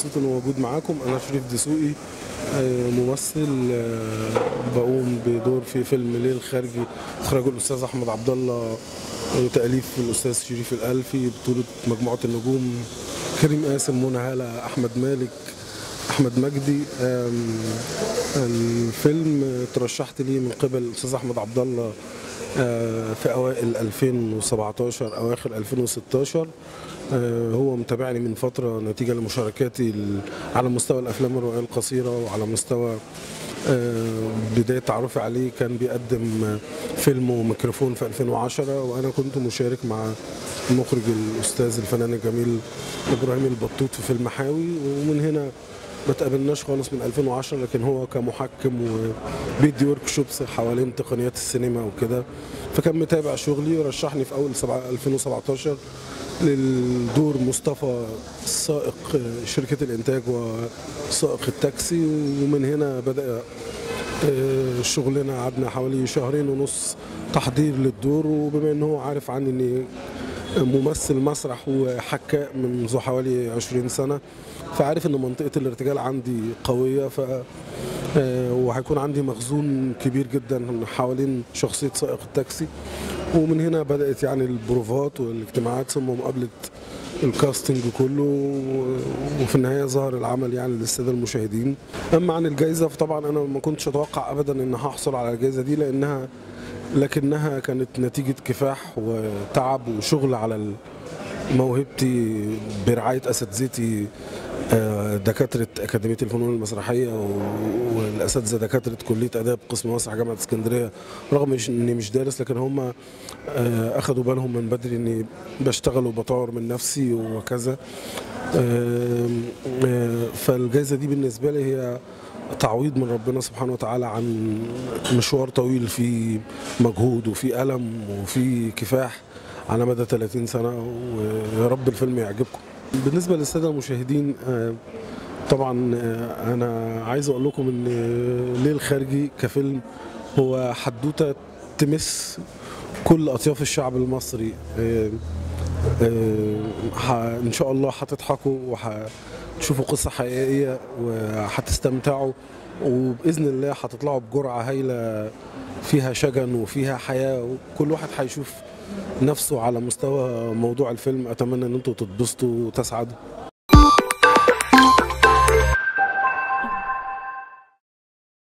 مبسوط اني موجود معاكم انا شريف دسوقي آه، ممثل آه، بقوم بدور في فيلم ليل الخارجي اخراجه الاستاذ احمد عبد الله وتاليف الاستاذ شريف الالفي بطوله مجموعه النجوم كريم قاسم منى هاله احمد مالك احمد مجدي آم، الفيلم ترشحت ليه من قبل الاستاذ احمد عبد الله آه، في اوائل 2017 اواخر 2016 آه، هو متابعني من فتره نتيجه لمشاركاتي ال- على مستوى الافلام الرؤيه القصيره وعلى مستوى آه، بدايه تعرفي عليه كان بيقدم آه، فيلم وميكروفون في 2010 وانا كنت مشارك مع المخرج الاستاذ الفنان الجميل ابراهيم البطوط في فيلم حاوي ومن هنا ما تقابلناش خالص من 2010 لكن هو كمحكم وبيدي ورك شوبس حوالين تقنيات السينما وكده فكان متابع شغلي ورشحني في اول سبعة 2017 للدور مصطفى سائق شركة الإنتاج وسائق التاكسي ومن هنا بدأ آه، شغلنا قعدنا حوالي شهرين ونص تحضير للدور وبما انه هو عارف عني اني ممثل مسرح وحكاء منذ حوالي 20 سنة فعارف ان منطقة الارتجال عندي قوية ف آه، وهيكون عندي مخزون كبير جدا حوالين شخصية سائق التاكسي ومن هنا بدأت يعني البروفات والاجتماعات ثم مقابلة الكاستنج كله و- وفي النهاية ظهر العمل يعني للسادة المشاهدين أما عن الجائزة فطبعا أنا ما كنتش أتوقع أبدا إن هحصل على الجائزة دي لأنها لكنها كانت نتيجة كفاح وتعب وشغل على ال- موهبتي برعاية أساتذتي آه، دكاترة أكاديمية الفنون المسرحية و- والأساتذة دكاترة كلية آداب قسم مسرح جامعة اسكندرية رغم مش- إني مش دارس لكن هم آه، أخدوا بالهم من بدري إني بشتغل وبطور من نفسي وكذا آم، آه، فالجائزة دي بالنسبة لي هي تعويض من ربنا سبحانه وتعالى عن مشوار طويل فيه مجهود وفيه ألم وفيه كفاح على مدى 30 سنة ويا رب الفيلم يعجبكم بالنسبة للسادة المشاهدين آه، طبعا آه، أنا عايز أقول لكم إن ليل خارجي كفيلم هو حدوتة تمس كل أطياف الشعب المصري آه، آه، ح- ان شاء الله هتضحكوا وهتشوفوا قصه حقيقيه وهتستمتعوا وباذن الله هتطلعوا بجرعه هايله فيها شجن وفيها حياه وكل واحد هيشوف نفسه على مستوى موضوع الفيلم اتمنى ان انتم تتبسطوا وتسعدوا